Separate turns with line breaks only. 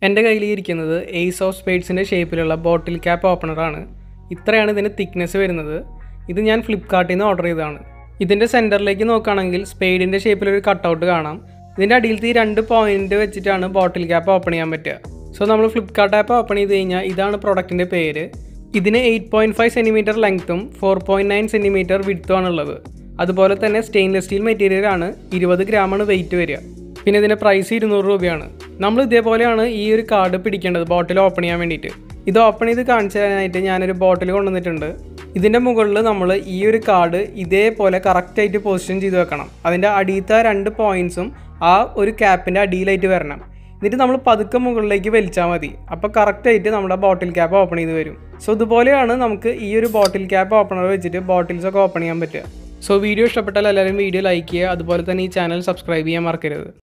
എൻ്റെ കയ്യിൽ ഇരിക്കുന്നത് എയ്സ് ഓഫ് സ്പേഡ്സിൻ്റെ ഷേപ്പിലുള്ള ബോട്ടിൽ ക്യാപ്പ് ഓപ്പണറാണ് ഇത്രയാണ് ഇതിൻ്റെ തിക്നെസ് വരുന്നത് ഇത് ഞാൻ ഫ്ലിപ്കാർട്ടിൽ നിന്ന് ഓർഡർ ചെയ്തതാണ് ഇതിൻ്റെ സെൻറ്ററിലേക്ക് നോക്കുകയാണെങ്കിൽ സ്പെയ്ഡിൻ്റെ ഷേപ്പിലൊരു കട്ടൗട്ട് കാണാം ഇതിൻ്റെ അടിയിലത്തെ ഈ രണ്ട് പോയിന്റ് വെച്ചിട്ടാണ് ബോട്ടിൽ ക്യാപ്പ് ഓപ്പൺ ചെയ്യാൻ പറ്റുക സോ നമ്മൾ ഫ്ലിപ്കാർട്ട് ആപ്പ് ഓപ്പൺ ചെയ്ത് കഴിഞ്ഞാൽ ഇതാണ് പ്രൊഡക്റ്റിൻ്റെ പേര് ഇതിന് എയ്റ്റ് പോയിൻറ്റ് ഫൈവ് സെൻറ്റിമീറ്റർ ലെങ്ത്തും ഫോർ പോയിൻറ്റ് നയൻ സെൻറ്റിമീറ്റർ വിഡ്ത്തുമാണ് ഉള്ളത് അതുപോലെ തന്നെ സ്റ്റെയിൻലെസ് സ്റ്റീൽ മെറ്റീരിയലാണ് ഇരുപത് ഗ്രാമാണ് വെയിറ്റ് വരിക പിന്നെ ഇതിൻ്റെ പ്രൈസ് ഇരുന്നൂറ് രൂപയാണ് നമ്മൾ ഇതേപോലെയാണ് ഈ ഒരു കാർഡ് പിടിക്കേണ്ടത് ബോട്ടിൽ ഓപ്പൺ ചെയ്യാൻ വേണ്ടിയിട്ട് ഇത് ഓപ്പൺ ചെയ്ത് കാണിച്ചു തരാനായിട്ട് ഞാനൊരു ബോട്ടിൽ കൊണ്ടുവന്നിട്ടുണ്ട് ഇതിൻ്റെ മുകളിൽ നമ്മൾ ഈ ഒരു കാർഡ് ഇതേപോലെ കറക്റ്റായിട്ട് പൊസിഷൻ ചെയ്ത് വെക്കണം അതിൻ്റെ അടിയത്തെ രണ്ട് പോയിൻറ്റ്സും ആ ഒരു ക്യാപ്പിൻ്റെ അടിയിലായിട്ട് വരണം എന്നിട്ട് നമ്മൾ പതുക്കെ മുകളിലേക്ക് വലിച്ചാൽ മതി അപ്പോൾ കറക്റ്റായിട്ട് നമ്മുടെ ബോട്ടിൽ ക്യാപ്പ് ഓപ്പൺ ചെയ്ത് വരും സോ ഇതുപോലെയാണ് നമുക്ക് ഈ ഒരു ബോട്ടിൽ ക്യാപ്പ് ഓപ്പണർ വെച്ചിട്ട് ബോട്ടിൽസ് ഒക്കെ ഓപ്പൺ ചെയ്യാൻ പറ്റുക സോ വീഡിയോ ഇഷ്ടപ്പെട്ടാൽ എല്ലാവരും വീഡിയോ ലൈക്ക് ചെയ്യുക അതുപോലെ തന്നെ ഈ ചാനൽ സബ്സ്ക്രൈബ് ചെയ്യാൻ മറക്കരുത്